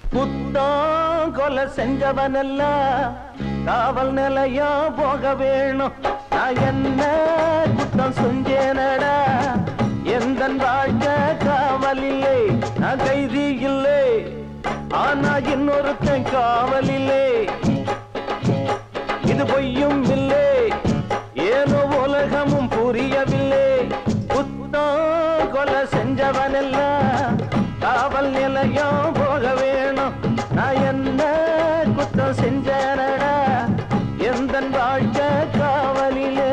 குத்தம் கொலை செஞ்சவனெல்லாம் காவல் நிலையம் போக வேணும் நான் என்ன குத்தம் செஞ்சேனடா எந்த வாழ்க்கை காவலில்லை நான் கைதி இல்லை ஆனா இன்னொருத்தன் காவலில்லை இது பொய்யும் இல்லை ஏனோ உலகமும் புரியவில்லை குத்தம் கொலை செஞ்சவனெல்லாம் காவல் நிலையம் போக வேணும் நான் என்ன குத்தம் செஞ்சனடா எந்த வாழ்க்கை காவலிலே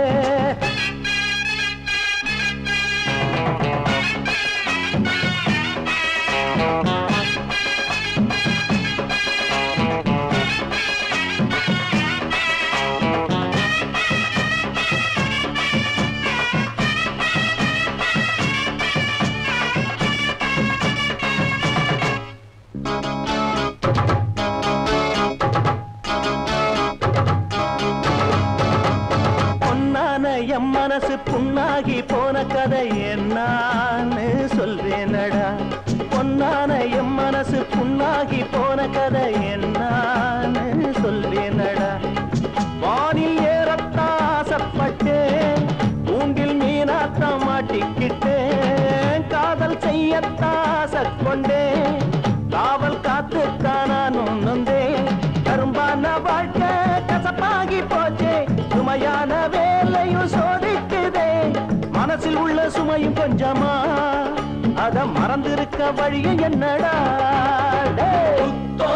பொன்னான எம் மனசு புண்ணாகி போன கதை என்னான்னு சொல்வேனடா பொன்னான எம் மனசு புண்ணாகி போன கதை என்னான்னு சொல்வேனடா வானில் ஏறத்தான் ஆசைப்பட்டேன் ஊண்டில் மீனாத்தான் மாட்டிக்கிட்டேன் காதல் செய்யத்தான் ஆசை கொண்டேன் காவல் காத்துத்தான் நான் நொந்தேன் கரும்பான வாழ்க்கை கசப்பாகி போச்சே சுமையான வேலையும் சோதிக்குதே மனசில் உள்ள சுமையும் கொஞ்சமா அத மறந்திருக்க வழிய என்னடா டேய்.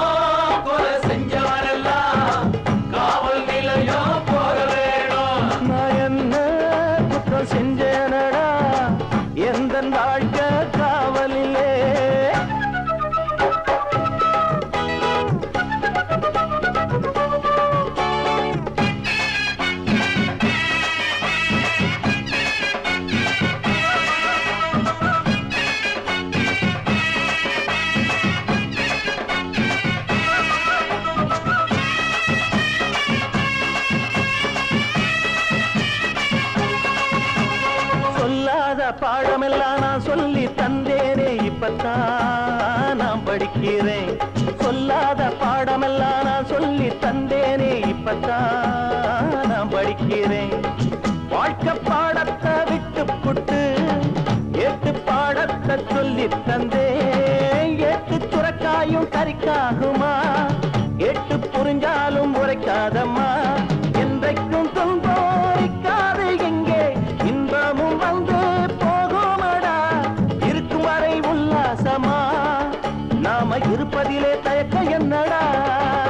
நான் என்ன குற்றம் செஞ்சேனடா எந்த வாழ்க்கை காவலிலே சொல்லாத பாடமெல்லாம் நான் சொல்லி தந்தேனே இப்பத்தான் நான் படிக்கிறேன் சொல்லாத பாடமெல்லாம் நான் சொல்லி தந்தேனே இப்பத்தான் நான் படிக்கிறேன் வாழ்க்கை பாடத்தை விட்டு புட்டு ஏட்டு பாடத்தை சொல்லி தந்தேன் ஏட்டு சுரக்காயும் கறிக்காகுமா எட்டு புரிஞ்சாலும் உரைக்காதம்மா என்றைக்கும் துன்போரிக்காது எங்கே இன்பமும் வந்து போகுமடா இருக்கும் வரை உல்லாசமா நாம இருப்பதிலே தயக்க என்னடா